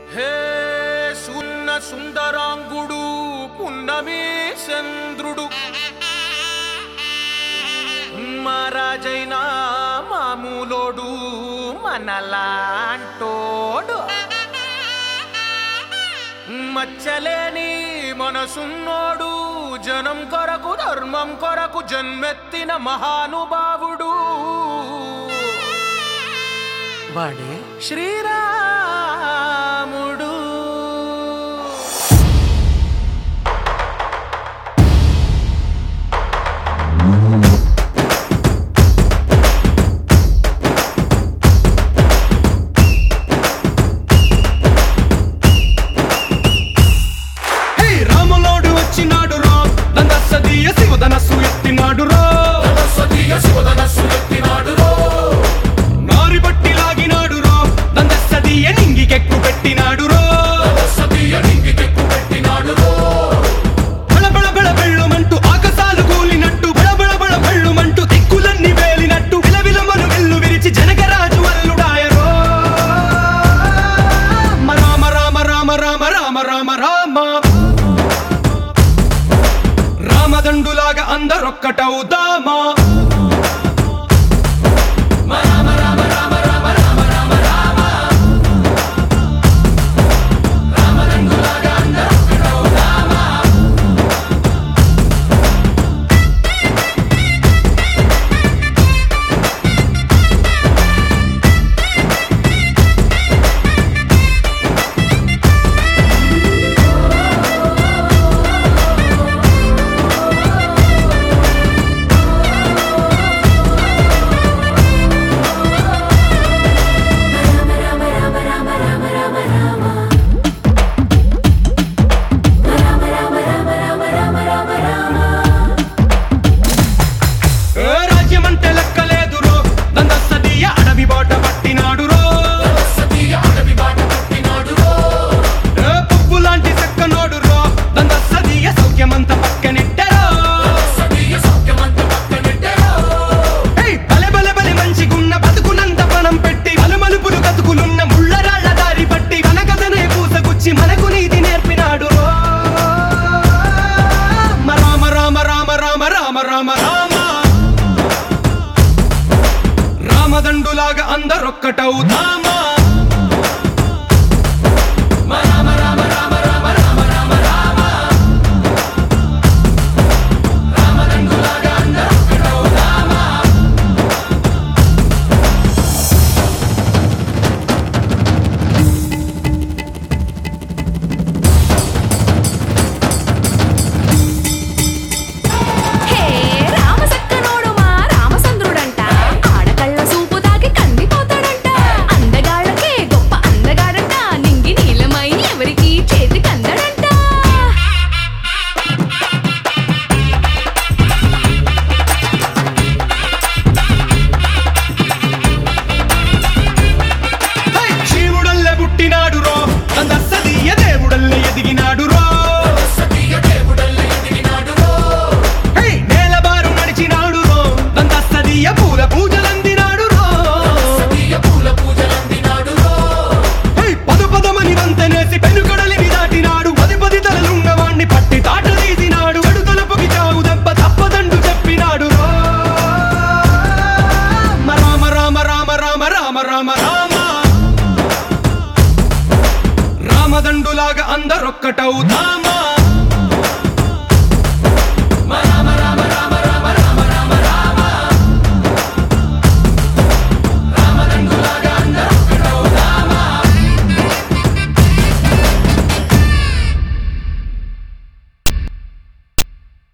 హే సున్న సుందరాంగుడు పున్నమి చంద్రుడు మహారాజైన మామూలోడు మనలాంటోడు మచ్చలేని మనసున్నోడు జనం కొరకు ధర్మం కొరకు జన్మెత్తిన మహానుభావుడు వాడే శ్రీరాముడు హే రాములోడు వచ్చినాడు రా దండసదీయ శివధనస్సు ఎత్తినాడు రా నారి బట్టి లాగినాడు రా దండసదీయ నింగికెక్కు పెట్టినాడు రా బళబళ బళ బెళ్ళుమంటూ ఆకాశాలు కూలినట్టు బళబళ బళ బెళ్ళుమంటూ దిక్కులన్నీ వేలినట్టు విలవిలమను వెల్లు విరిచి జనగరాజు అల్లుడాయరో రామ రామ రామ రామ రామ రామ రామ రామదండులాగా అందరొక్కటవుదామా ఏ రాజ్యమంటే లెక్కలేదురో దండసదీయ అడవి బాట పట్టినాడు రో ఏ పువ్వు లాంటి చక్కనోడు రో దండసదీయ సౌఖ్యమంత పక్కనెట్టరో ఏయ్, బలె బలె బలె మంచిగున్న బతుకునంత పణం పెట్టి మలుమలుపులు కతుకులున్న ముళ్ళరాళ్ళ దారి పట్టి కనకదనే పూసగుచ్చి మనకు నీతి నేర్పినాడు రో రామ రామ రామ రామ రామ రామ రామ రామదండులాగా అందరొక్కటవుదామా హే రామసక్కనోడు మా రామచంద్రుడంట ఆడకళ్ళ సూపు తాకి కందిపోతాడంట అందగాళ్ళకే గొప్ప అందగాడంట నింగి నీలమై ఎవరికి చేతి కందడంట హై! శివుడల్లే పుట్టినాడు రో దండసదీయ దేవుడల్లే ఎదిగినాడు రో హై! నేలబారు నడిచినాడు రో దండసదీయ పూల పూజలందినాడు రో హై! పదు పదమని వంతెనేసి పెనుకడలిని దాటినాడు పది పది తలలున్నవాణ్ణి పట్టి తాట తీసినాడు చెడు తలుపుకి చావు దెబ్బ తప్పదండు చెప్పినాడు రో రామ రామ రామ రామ రామ రామ రామ రామదండులాగా అందరొక్కటవుదామా